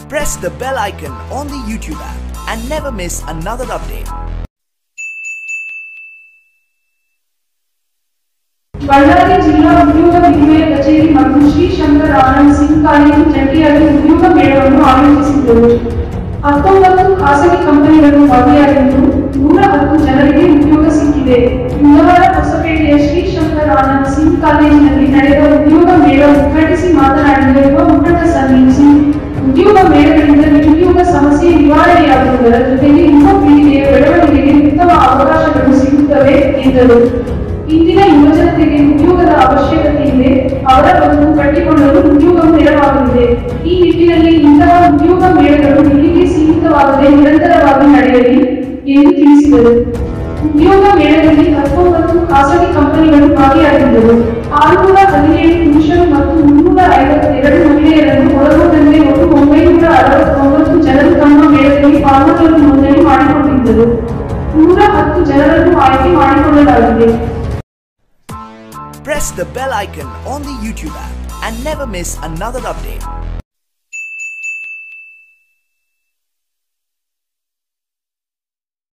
Press the bell icon on the YouTube app and never miss another update. Ballari ಜಿಲ್ಲಾ ಉದ್ಯೋಗ ವಿನಿಮಯ ಕಚೇರಿ ಮತ್ತು ಶ್ರೀ ಶಂಕರ್ ಆನಂದ್ ಸಿಂಗ್ ಕಾಲೇಜು ಜಂಟಿಯಾಗಿ ಉದ್ಯೋಗ ಮೇಳವನ್ನು ಆಯೋಜಿಸಿದ್ದರು ಹತ್ತೊಂಬತ್ತು ಖಾಸಗಿ ಕಂಪನಿಗಳು ಭಾಗಿಯಾಗಿದ್ದು ನೂರ ಹತ್ತು ಜನರಿಗೆ ಉದ್ಯೋಗ ಸಿಕ್ಕಿದೆ ಬುಧವಾರ ಹೊಸಪೇಟೆಯ ಶ್ರೀ ಶಂಕರ್ ಆನಂದ್ ಸಿಂಗ್ ಕಾಲೇಜಿನಲ್ಲಿ ನಡೆದ ಉದ್ಯೋಗ ಮೇಳ ಉದ್ಘಾಟಿಸಿ ಮಾತನಾಡಿದ ಯುವ ಮುಖಂಡ ಸಲೀಂ ಸಿಂಗ್ ಉದ್ಯೋಗ ಮೇಳಗಳಿಂದ ನಿರುದ್ಯೋಗ ಸಮಸ್ಯೆ ನಿವಾರಣೆಯಾಗುವುದರ ಜೊತೆಗೆ ಯುವ ಪೀಳಿಗೆಯ ಬೆಳವಣಿಗೆಗೆ ಉತ್ತಮ ಅವಕಾಶಗಳು ಸಿಗುತ್ತವೆ ಎಂದರು ಇಂದಿನ ಯುವಜನತೆಗೆ ಉದ್ಯೋಗದ ಅವಶ್ಯಕತೆ ಇದೆ ಅವರ ಬದುಕು ಕಟ್ಟಿಕೊಳ್ಳಲು ಉದ್ಯೋಗವು ನೆರವಾಗಲಿದೆ ಈ ನಿಟ್ಟಿನಲ್ಲಿ ಇಂತಹ ಉದ್ಯೋಗ ಮೇಳಗಳು ಇಲ್ಲಿಗೆ ಸೀಮಿತವಾಗದೆ ನಿರಂತರವಾಗಿ ನಡೆಯಲಿ ಎಂದು ತಿಳಿಸಿದರು ಉದ್ಯೋಗ ಮೇಳದಲ್ಲಿ ಹತ್ತೊಂಬತ್ತು ಖಾಸಗಿ ಕಂಪನಿಗಳು ಭಾಗಿಯಾಗಿದ್ದರು ಆರುನೂರ ಹದಿನೇಳು ಪುರುಷರು ಮತ್ತು ಮುನ್ನೂರ ಐವತ್ತೆರಡು ಮಹಿಳೆಯರನ್ನು ಒಳಗೊಂಡಂತೆ ಒಟ್ಟು ಒಂಬೈನೂರ ಅರವತ್ತೊಂಬತ್ತು ಜನರು ತಮ್ಮ ಮೇಳದಲ್ಲಿ ಪಾಲ್ಗೊಳ್ಳಲು ನೋಂದಣಿ ಮಾಡಿಕೊಂಡಿದ್ದರು ನೂರ ಹತ್ತು ಜನರನ್ನು ಆಯ್ಕೆ ಮಾಡಿಕೊಳ್ಳಲಾಗಿದೆ Press the bell icon on the YouTube app and never miss another update.